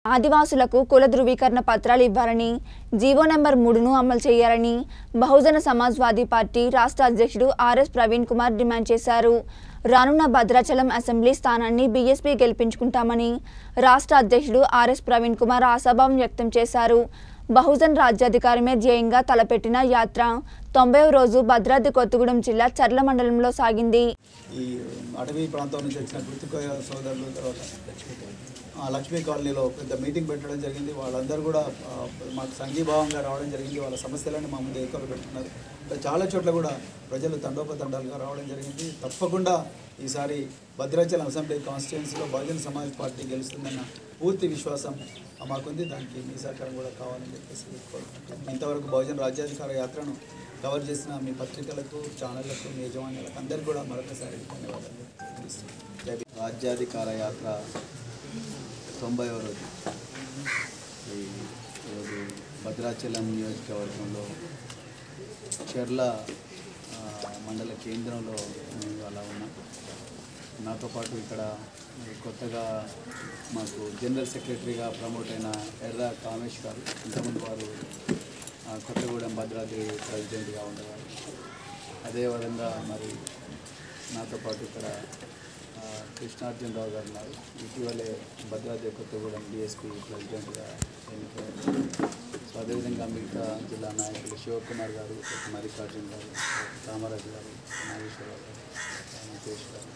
ఆదివాసులకు కుల ధృవీకరణ పత్రాలు ఇవ్వాలని జీవో నెంబర్ మూడును అమలు చేయాలని బహుజన సమాజ్వాదీ పార్టీ రాష్ట్ర అధ్యక్షుడు ఆర్ఎస్ ప్రవీణ్ కుమార్ డిమాండ్ చేశారు రానున్న భద్రాచలం అసెంబ్లీ స్థానాన్ని బీఎస్పీ గెలిపించుకుంటామని రాష్ట్ర అధ్యక్షుడు ఆర్ఎస్ ప్రవీణ్ కుమార్ ఆశాభావం వ్యక్తం చేశారు బహుజన్ రాజ్యాధికారమే ధ్యేయంగా తలపెట్టిన యాత్ర తొంభైవ రోజు భద్రాద్రి కొత్తగూడెం జిల్లా చర్ల మండలంలో సాగింది ఈ అటవీ ప్రాంతం నుంచి వచ్చిన కృతికోయ సోదరులు తర్వాత ఆ, లక్ష్మీ కాలనీలో పెద్ద మీటింగ్ పెట్టడం జరిగింది వాళ్ళందరూ కూడా ఆ, మాకు సంఘీభావంగా రావడం జరిగింది వాళ్ళ సమస్యలను మా ముందు ఎక్కువ పెట్టుకున్నారు ఇంకా చాలా చోట్ల కూడా ప్రజలు తండోపతండాలుగా రావడం జరిగింది తప్పకుండా ఈసారి భద్రాచలం అసెంబ్లీ కాన్స్టిట్యున్సీలో బహుజన సమాజ్ పార్టీ గెలుస్తుందన్న పూర్తి విశ్వాసం మాకుంది దానికి మీ సహకారం కూడా కావాలని చెప్పేసి కోరుకుంటున్నాను ఇంతవరకు బహుజన రాజ్యాధికార యాత్రను కవర్ చేసిన మీ పత్రికలకు ఛానళ్లకు మీ యజమానులకు అందరికీ కూడా మరొకసారి ధన్యవాదాలు తెలుస్తున్నాను. జై భీమ్. రాజ్యాధికార యాత్ర తొంభైవ రోజు ఈ రోజు భద్రాచలం నియోజకవర్గంలో చెర్ల ఆ, మండల కేంద్రంలో మేము అలా ఉన్నాం నాతో పాటు ఇక్కడ కొత్తగా మాకు జనరల్ సెక్రటరీగా ప్రమోట్ అయిన ఎర్ర కామేష్ గారు ఇంతకుముందు వారు ఆ, కొత్తగూడెం భద్రాద్రి ప్రెసిడెంట్గా ఉండేవారు అదేవిధంగా మరి నాతో పాటు ఇక్కడ ఆ, కృష్ణార్జునరావు గారు ఉన్నారు ఇటీవలే భద్రాద్రి కొత్తగూడెం డిఎస్పీ ప్రెసిడెంట్గా ఎన్నికయ్యారు సో అదేవిధంగా మిగతా జిల్లా నాయకులు శివకుమార్ గారు మల్లికార్జున్ గారు కామరాజు గారు నాగేశ్వరరావు గారు నితేష్ గారు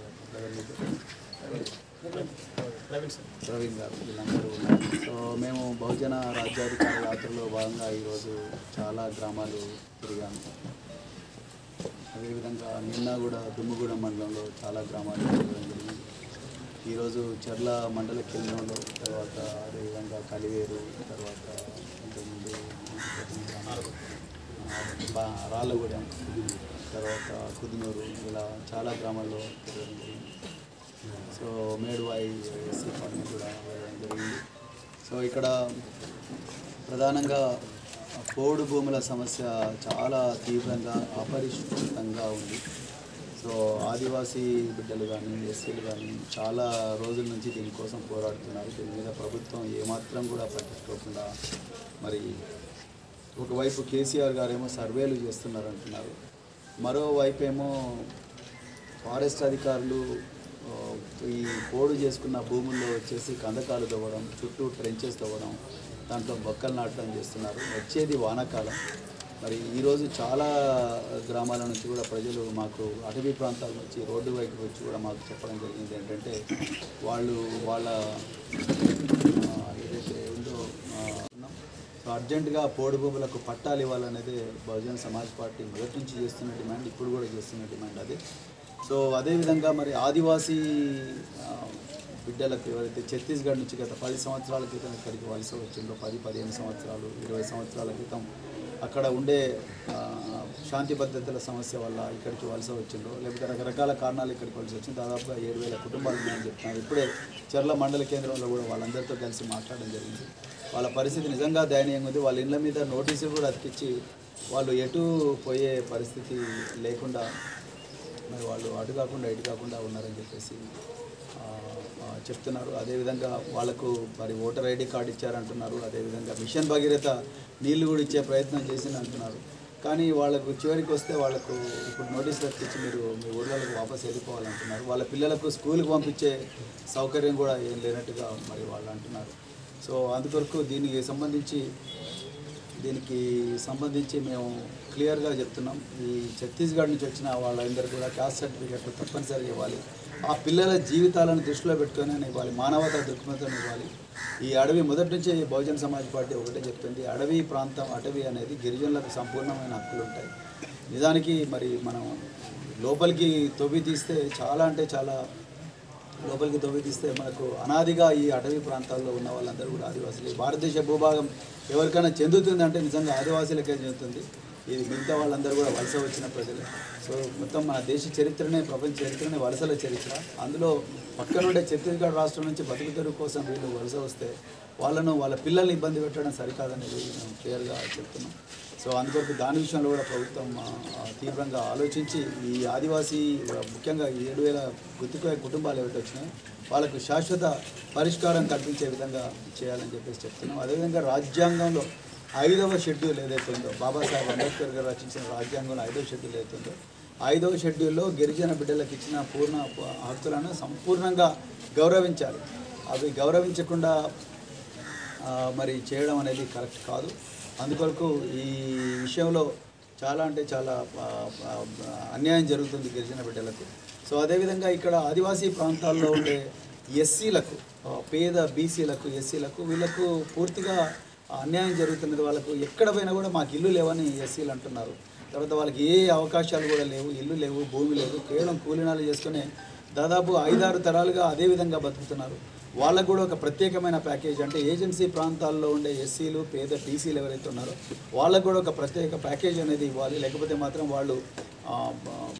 ప్రవీణ్ గారు వీళ్ళందరూ ఉన్నారు సో మేము బహుజన రాజ్యాధికార యాత్రలో భాగంగా ఈరోజు చాలా గ్రామాలు తిరిగాము అదేవిధంగా నిన్న కూడా దుమ్ముగూడెం మండలంలో చాలా గ్రామాలు తిరగడం జరిగింది ఈరోజు చర్ల మండల కేంద్రంలో తర్వాత అదేవిధంగా కలివేరు తర్వాత ఇంతకుముందు ఆ, బా రాళ్ళగూడెం తర్వాత కుదునూరు ఇలా చాలా గ్రామాల్లో తిరగడం జరిగింది సో మేడువాయి ఎస్సీ కాలనీ కూడా వెళ్ళడం జరిగింది సో ఇక్కడ ప్రధానంగా పోడు భూముల సమస్య చాలా తీవ్రంగా అపరిష్కృతంగా ఉంది సో ఆదివాసీ బిడ్డలు కానీ ఎస్సీలు కానీ చాలా రోజుల నుంచి దీనికోసం పోరాడుతున్నారు దీని మీద ప్రభుత్వం ఏమాత్రం కూడా పట్టించుకోకుండా మరి ఒకవైపు కేసీఆర్ గారేమో సర్వేలు చేస్తున్నారు అంటున్నారు మరోవైపు ఏమో ఫారెస్ట్ అధికారులు ఆ, ఈ పోడు చేసుకున్న భూముల్లో వచ్చేసి కందకాలు తవ్వడం చుట్టూ ట్రెంచెస్ తవ్వడం దాంట్లో మొక్కలు నాటడం చేస్తున్నారు వచ్చేది వానాకాలం మరి ఈరోజు చాలా గ్రామాల నుంచి కూడా ప్రజలు మాకు అటవీ ప్రాంతాల నుంచి రోడ్డు వైపు వచ్చి కూడా మాకు చెప్పడం జరిగింది ఏంటంటే వాళ్ళు వాళ్ళ ఆ, ఏదైతే ఉందో ఆ, ఉన్నాం. సో అర్జెంటుగా పోడు భూములకు పట్టాలు ఇవ్వాలనేది బహుజన సమాజ్ పార్టీ మొదటి నుంచి చేస్తున్న డిమాండ్ ఇప్పుడు కూడా చేస్తున్న డిమాండ్ అది సో అదేవిధంగా మరి ఆదివాసీ ఆ, బిడ్డలకు ఎవరైతే ఛత్తీస్గఢ్ నుంచి గత పది సంవత్సరాల క్రితం ఇక్కడికి వలస వచ్చిందో పది పదిహేను సంవత్సరాలు ఇరవై సంవత్సరాల క్రితం అక్కడ ఉండే ఆ, శాంతి భద్రతల సమస్య వల్ల ఇక్కడికి వలస వచ్చిందో లేకపోతే రకరకాల కారణాలు ఇక్కడికి వలస వచ్చింది దాదాపుగా ఏడు వేల కుటుంబాలు ఉన్నాయని చెప్తున్నారు ఇప్పుడే చర్ల మండల కేంద్రంలో కూడా వాళ్ళందరితో కలిసి మాట్లాడడం జరిగింది వాళ్ళ పరిస్థితి నిజంగా దయనీయంగా ఉంది వాళ్ళ ఇళ్ళ మీద నోటీసులు కూడా అతికిచ్చి వాళ్ళు ఎటు పోయే పరిస్థితి లేకుండా మరి వాళ్ళు అటు కాకుండా ఇటు కాకుండా ఉన్నారని చెప్పేసి ఆ, ఆ, చెప్తున్నారు అదేవిధంగా వాళ్ళకు మరి ఓటర్ ఐడి కార్డు ఇచ్చారంటున్నారు అదేవిధంగా మిషన్ భగీరథ నీళ్లు కూడా ఇచ్చే ప్రయత్నం చేసింది అంటున్నారు కానీ వాళ్ళకు చివరికి వస్తే వాళ్ళకు ఇప్పుడు నోటీస్ ఇచ్చి మీరు మీ ఊళ్ళకి వాపస్ వెళ్ళిపోవాలంటున్నారు వాళ్ళ పిల్లలకు స్కూల్కి పంపించే సౌకర్యం కూడా ఏం లేనట్టుగా మరి వాళ్ళు అంటున్నారు సో అందుకొరకు దీనికి సంబంధించి దీనికి సంబంధించి మేము క్లియర్గా చెప్తున్నాం ఈ ఛత్తీస్గఢ్ నుంచి వచ్చిన వాళ్ళందరూ కూడా క్యాస్ట్ సర్టిఫికెట్లు తప్పనిసరిగా ఇవ్వాలి ఆ పిల్లల జీవితాలను దృష్టిలో పెట్టుకొని ఇవ్వాలి మానవతా దృక్పథం ఇవ్వాలి ఈ అడవి మొదటి నుంచి బహుజన సమాజ్ పార్టీ ఒకటే చెప్తుంది అడవి ప్రాంతం అటవీ అనేది గిరిజనులకు సంపూర్ణమైన హక్కులు ఉంటాయి నిజానికి మరి మనం లోపలికి తవ్వి తీస్తే చాలా అంటే చాలా లోపలికి తవ్వి తీస్తే మనకు అనాదిగా ఈ అటవీ ప్రాంతాల్లో ఉన్న వాళ్ళందరూ కూడా ఆదివాసులు ఈ భారతదేశ భూభాగం ఎవరికైనా చెందుతుంది అంటే నిజంగా ఆదివాసులకే చెందుతుంది ఇది మిగతా వాళ్ళందరూ కూడా వలస వచ్చిన ప్రజలే సో మొత్తం మన దేశ చరిత్రనే ప్రపంచ చరిత్రనే వలసల చరిత్ర అందులో పక్కనుండే ఛత్తీస్గఢ్ రాష్ట్రం నుంచి బతుకుతెరువు కోసం వీళ్ళు వలస వస్తే వాళ్ళను వాళ్ళ పిల్లల్ని ఇబ్బంది పెట్టడం సరికాదనేది మేము క్లియర్గా చెప్తున్నాం సో అందుకొరకు దాని విషయంలో కూడా ప్రభుత్వం ఆ, ఆ, తీవ్రంగా ఆలోచించి ఈ ఆదివాసీ ఆ, ముఖ్యంగా ఈ ఏడు వేల గుర్తుకోయే కుటుంబాలు ఏవైతే వచ్చినాయో వాళ్ళకు శాశ్వత పరిష్కారం కల్పించే విధంగా చేయాలని చెప్పేసి చెప్తున్నాం అదేవిధంగా రాజ్యాంగంలో ఐదవ షెడ్యూల్ ఏదైతే ఉందో బాబాసాహెబ్ అంబేద్కర్ గారు రచించిన రాజ్యాంగంలో ఐదవ షెడ్యూల్ ఏదైతే ఉందో ఐదవ షెడ్యూల్లో గిరిజన బిడ్డలకు ఇచ్చిన పూర్ణ ప- హక్కులను సంపూర్ణంగా గౌరవించాలి అవి గౌరవించకుండా ఆ, మరి చేయడం అనేది కరెక్ట్ కాదు అందుకొరకు ఈ విషయంలో చాలా అంటే చాలా ఆ, ఆ, అన్యాయం జరుగుతుంది గిరిజన బిడ్డలకు సో అదేవిధంగా ఇక్కడ ఆదివాసీ ప్రాంతాల్లో ఉండే ఎస్సీలకు ఆ, పేద బీసీలకు ఎస్సీలకు వీళ్ళకు పూర్తిగా అన్యాయం జరుగుతున్నది వాళ్ళకు ఎక్కడ పోయినా కూడా మాకు ఇల్లు లేవని ఎస్సీలు అంటున్నారు తర్వాత వాళ్ళకి ఏ అవకాశాలు కూడా లేవు ఇల్లు లేవు భూమి లేదు కేవలం కూలినాలు చేసుకునే దాదాపు ఐదారు తరాలుగా అదే విధంగా బతుకుతున్నారు వాళ్ళకు కూడా ఒక ప్రత్యేకమైన ప్యాకేజ్ అంటే ఏజెన్సీ ప్రాంతాల్లో ఉండే ఎస్సీలు పేద బీసీలు ఎవరైతే ఉన్నారో వాళ్ళకు కూడా ఒక ప్రత్యేక ప్యాకేజ్ అనేది ఇవ్వాలి లేకపోతే మాత్రం వాళ్ళు ఆ,